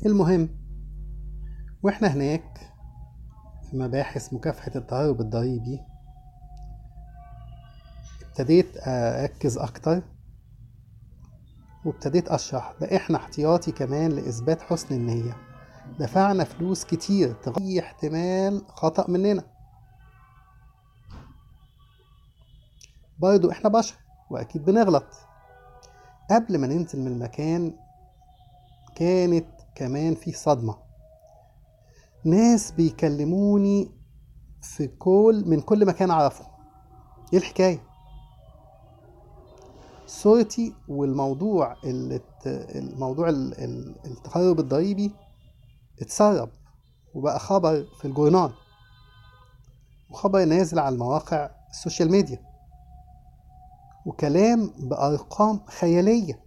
المهم واحنا هناك في مباحث مكافحة التهرب الضريبي ابتديت أركز أكتر وابتديت أشرح ده إحنا احتياطي كمان لإثبات حسن النية دفعنا فلوس كتير تغطي احتمال خطأ مننا برضو إحنا بشر وأكيد بنغلط قبل ما ننزل من المكان كانت كمان في صدمة ناس بيكلموني في كل من كل مكان أعرفه إيه الحكاية؟ صورتي والموضوع اللي ات- الموضوع ال- ال- التهرب الضريبي اتسرب وبقى خبر في الجورنال وخبر نازل على المواقع السوشيال ميديا وكلام بأرقام خيالية